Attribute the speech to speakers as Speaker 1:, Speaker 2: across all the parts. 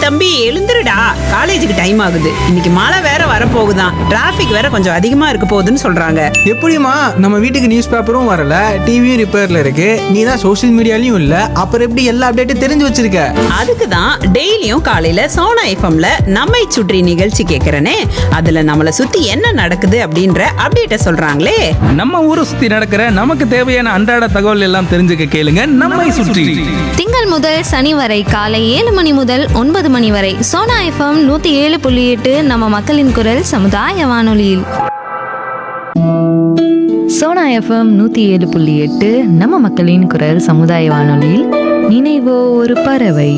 Speaker 1: தம்பி எழுந்துருடா காலேஜுக்கு டைம் ஆகுது இன்னைக்கு மழை வேற வரப்போகுதான் டிராஃபிக் வேற கொஞ்சம் அதிகமா இருக்க போகுதுன்னு சொல்றாங்க
Speaker 2: எப்படிம்மா நம்ம வீட்டுக்கு நியூஸ் பேப்பரும் வரல டிவியும் ரிப்பேர்ல இருக்கு நீ தான் சோஷியல் மீடியாலையும் இல்ல அப்புறம் எப்படி எல்லா அப்டேட்டும் தெரிஞ்சு வச்சிருக்க
Speaker 1: அதுக்கு தான் டெய்லியும் காலையில சோனா எஃப்எம்ல நம்மை சுற்றி நிகழ்ச்சி கேட்கறனே அதுல நம்மள சுத்தி என்ன நடக்குது அப்படின்ற அப்டேட்ட சொல்றாங்களே
Speaker 3: நம்ம ஊரை சுத்தி நடக்கிற நமக்கு தேவையான அன்றாட தகவல் எல்லாம் தெரிஞ்சுக்க கேளுங்க நம்மை சுற்றி
Speaker 4: திங்கள் முதல் சனி வரை காலை ஏழு மணி முதல் ஒன்பது மணி வரை சோனா எஃப்எம் நூத்தி ஏழு புள்ளி எட்டு நம்ம மக்களின் குரல் சமுதாய வானொலியில்
Speaker 5: சோனா எஃப்எம் நூற்றி ஏழு புள்ளி எட்டு நம்ம மக்களின் குரல் சமுதாய வானொலியில் நினைவோ ஒரு பறவை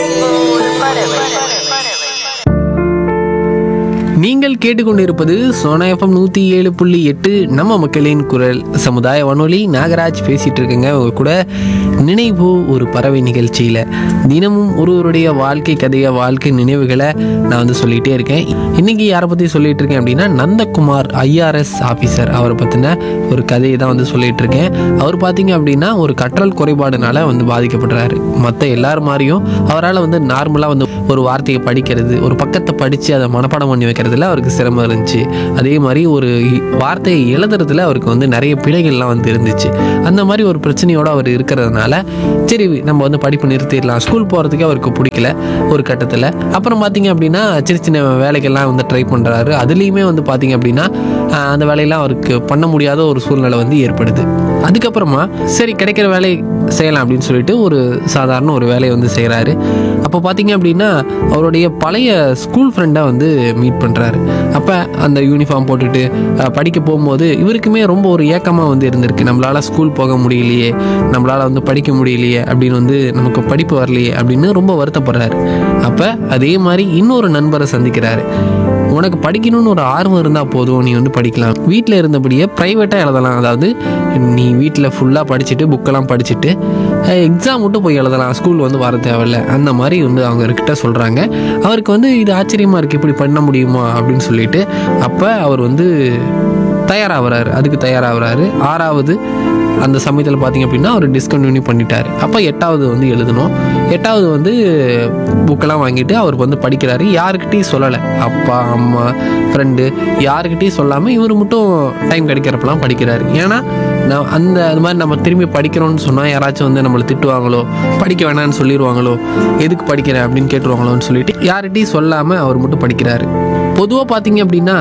Speaker 6: நீங்கள் கேட்டுக்கொண்டிருப்பது சோனா எஃப்எம் நூற்றி ஏழு புள்ளி எட்டு நம்ம மக்களின் குரல் சமுதாய வானொலி நாகராஜ் பேசிட்டு இருக்கேங்க உங்க கூட நினைவு ஒரு பறவை நிகழ்ச்சியில் தினமும் ஒருவருடைய வாழ்க்கை கதையை வாழ்க்கை நினைவுகளை நான் வந்து சொல்லிகிட்டே இருக்கேன் இன்னைக்கு யாரை பற்றி சொல்லிட்டு இருக்கேன் அப்படின்னா நந்தகுமார் ஐஆர்எஸ் ஆஃபீஸர் அவரை பற்றின ஒரு கதையை தான் வந்து சொல்லிட்டு இருக்கேன் அவர் பார்த்தீங்க அப்படின்னா ஒரு கற்றல் குறைபாடுனால வந்து பாதிக்கப்படுறாரு மற்ற எல்லாரும் மாதிரியும் அவரால் வந்து நார்மலாக வந்து ஒரு வார்த்தையை படிக்கிறது ஒரு பக்கத்தை படித்து அதை மனப்பாடம் பண்ணி வைக்கிறதுல அவருக்கு சிரமம் இருந்துச்சு அதே மாதிரி ஒரு இ- வார்த்தையை எழுதுறதுல அவருக்கு வந்து நிறைய பிழைகள்லாம் வந்து இருந்துச்சு அந்த மாதிரி ஒரு பிரச்சனையோட அவர் இருக்கிறதுனால சரி நம்ம வந்து படிப்பு நிறுத்திடலாம் ஸ்கூல் போகிறதுக்கே அவருக்கு பிடிக்கல ஒரு கட்டத்தில் அப்புறம் பார்த்தீங்க அப்படின்னா சின்ன சின்ன வேலைகள்லாம் வந்து ட்ரை பண்ணுறாரு அதுலேயுமே வந்து பார்த்தீங்க அப்படின்னா ஆஹ், அந்த வேலையெல்லாம் அவருக்கு பண்ண முடியாத ஒரு சூழ்நிலை வந்து ஏற்படுது அதுக்கப்புறமா சரி கிடைக்கிற வேலை செய்யலாம் அப்படின்னு சொல்லிட்டு ஒரு சாதாரண ஒரு வேலையை வந்து செய்கிறாரு அப்போ பார்த்தீங்க அப்படின்னா அவருடைய பழைய ஸ்கூல் ஃப்ரெண்டை வந்து மீட் பண்ணுறாரு அப்போ அந்த யூனிஃபார்ம் போட்டுட்டு அஹ், படிக்க போகும்போது இவருக்குமே ரொம்ப ஒரு ஏக்கமாக வந்து இருந்திருக்கு நம்மளால் ஸ்கூல் போக முடியலையே நம்மளால் வந்து படிக்க முடியலையே அப்படின்னு வந்து நமக்கு படிப்பு வரலையே அப்படின்னு ரொம்ப வருத்தப்படுறாரு அப்போ அதே மாதிரி இன்னொரு நண்பரை சந்திக்கிறாரு உனக்கு படிக்கணும்னு ஒரு ஆர்வம் இருந்தால் போதும் நீ வந்து படிக்கலாம் வீட்டில் இருந்தபடியே ப்ரைவேட்டாக எழுதலாம் அதாவது நீ வீட்டில் ஃபுல்லாக படிச்சுட்டு புக்கெல்லாம் படிச்சுட்டு எக்ஸாம் மட்டும் போய் எழுதலாம் ஸ்கூல் வந்து வர தேவையில்ல அந்த மாதிரி வந்து அவங்க கிட்ட சொல்கிறாங்க அவருக்கு வந்து இது ஆச்சரியமாக இருக்குது இப்படி பண்ண முடியுமா அப்படின்னு சொல்லிட்டு அப்போ அவர் வந்து தயாராகிறாரு அதுக்கு தயாராகிறாரு ஆறாவது அந்த சமயத்தில் பார்த்தீங்க அப்படின்னா அவர் டிஸ்கண்டினியூ பண்ணிட்டாரு அப்போ எட்டாவது வந்து எழுதணும் எட்டாவது வந்து புக்கெல்லாம் வாங்கிட்டு அவர் வந்து படிக்கிறாரு யாருக்கிட்டையும் சொல்லலை அப்பா அம்மா ஃப்ரெண்டு யாருக்கிட்டையும் சொல்லாமல் இவர் மட்டும் டைம் கிடைக்கிறப்பெல்லாம் படிக்கிறாரு ஏன்னா நான் அந்த அது மாதிரி நம்ம திரும்பி படிக்கிறோம்னு சொன்னால் யாராச்சும் வந்து நம்மளை திட்டுவாங்களோ படிக்க வேணாம்னு சொல்லிடுவாங்களோ எதுக்கு படிக்கிறேன் அப்படின்னு கேட்டுருவாங்களோன்னு சொல்லிட்டு யார்கிட்டையும் சொல்லாமல் அவர் மட்டும் படிக்கிறாரு பொதுவாக பார்த்தீங்க அப்படின்னா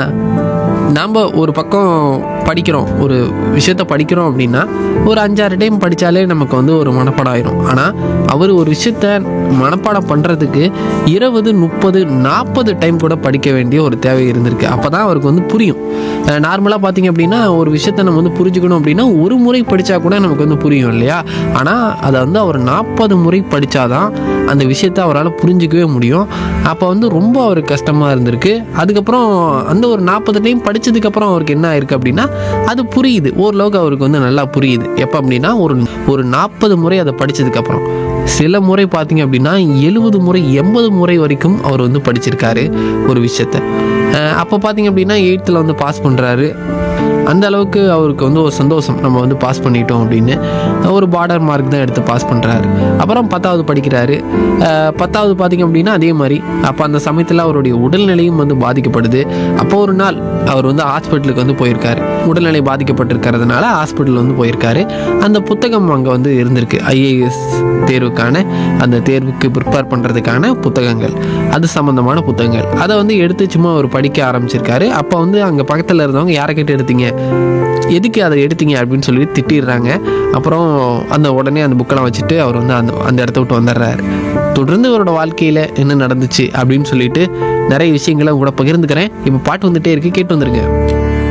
Speaker 6: நாம் ஒரு பக்கம் படிக்கிறோம் ஒரு விஷயத்த படிக்கிறோம் அப்படின்னா ஒரு அஞ்சாறு டைம் படித்தாலே நமக்கு வந்து ஒரு மனப்பாடம் ஆயிரும் ஆனால் அவர் ஒரு விஷயத்த மனப்பாடம் பண்ணுறதுக்கு இருபது முப்பது நாற்பது டைம் கூட படிக்க வேண்டிய ஒரு தேவை இருந்திருக்கு அப்போ தான் அவருக்கு வந்து புரியும் நார்மலாக பார்த்தீங்க அப்படின்னா ஒரு விஷயத்த நம்ம வந்து புரிஞ்சுக்கணும் அப்படின்னா ஒரு முறை படித்தா கூட நமக்கு வந்து புரியும் இல்லையா ஆனால் அதை வந்து அவர் நாற்பது முறை படித்தாதான் அந்த விஷயத்தை அவரால் புரிஞ்சிக்கவே முடியும் அப்போ வந்து ரொம்ப அவருக்கு கஷ்டமாக இருந்திருக்கு அதுக்கப்புறம் அந்த ஒரு நாற்பது டைம் படித்ததுக்கப்புறம் அவருக்கு என்ன ஆயிருக்கு அப்படின்னா அது புரியுது ஓரளவுக்கு அவருக்கு வந்து நல்லா புரியுது எப்போ அப்படின்னா ஒரு ஒரு நாற்பது முறை அதை படித்ததுக்கப்புறம் சில முறை பார்த்தீங்க அப்படின்னா எழுபது முறை எண்பது முறை வரைக்கும் அவர் வந்து படிச்சிருக்காரு ஒரு விஷயத்த அஹ் அப்போ பார்த்தீங்க அப்படின்னா எயித்தில் வந்து பாஸ் பண்ணுறாரு அந்த அளவுக்கு அவருக்கு வந்து ஒரு சந்தோஷம் நம்ம வந்து பாஸ் பண்ணிட்டோம் அப்படின்னு ஒரு பார்டர் மார்க் தான் எடுத்து பாஸ் பண்ணுறாரு அப்புறம் பத்தாவது படிக்கிறாரு அஹ் பத்தாவது பார்த்தீங்க அப்படின்னா அதே மாதிரி அப்போ அந்த சமயத்தில் அவருடைய உடல்நிலையும் வந்து பாதிக்கப்படுது அப்போ ஒரு நாள் அவர் வந்து ஹாஸ்பிட்டலுக்கு வந்து போயிருக்காரு உடல்நிலை பாதிக்கப்பட்டிருக்கிறதுனால ஹாஸ்பிட்டல் வந்து போயிருக்காரு அந்த புத்தகம் அங்கே வந்து இருந்திருக்கு ஐஏஎஸ் தேர்வுக்கான அந்த தேர்வுக்கு ப்ரிப்பேர் பண்ணுறதுக்கான புத்தகங்கள் அது சம்மந்தமான புத்தகங்கள் அதை வந்து எடுத்து சும்மா அவர் படிக்க ஆரம்பிச்சிருக்காரு அப்போ வந்து அங்கே பக்கத்தில் இருந்தவங்க யாரை கேட்டு எடுத்தீங்க எதுக்கு அதை எடுத்தீங்க அப்படின்னு சொல்லி திட்டிடுறாங்க அப்புறம் அந்த உடனே அந்த புக்கெல்லாம் வச்சுட்டு அவர் வந்து அந்த அந்த இடத்த விட்டு வந்துடுறாரு தொடர்ந்து அவரோட வாழ்க்கையில் என்ன நடந்துச்சு அப்படின்னு சொல்லிட்டு நிறைய விஷயங்களை உங்க கூட பகிர்ந்துக்கிறேன் இப்போ பாட்டு வந்துட்டே இருக்கு கேட்டு வந்துருங்க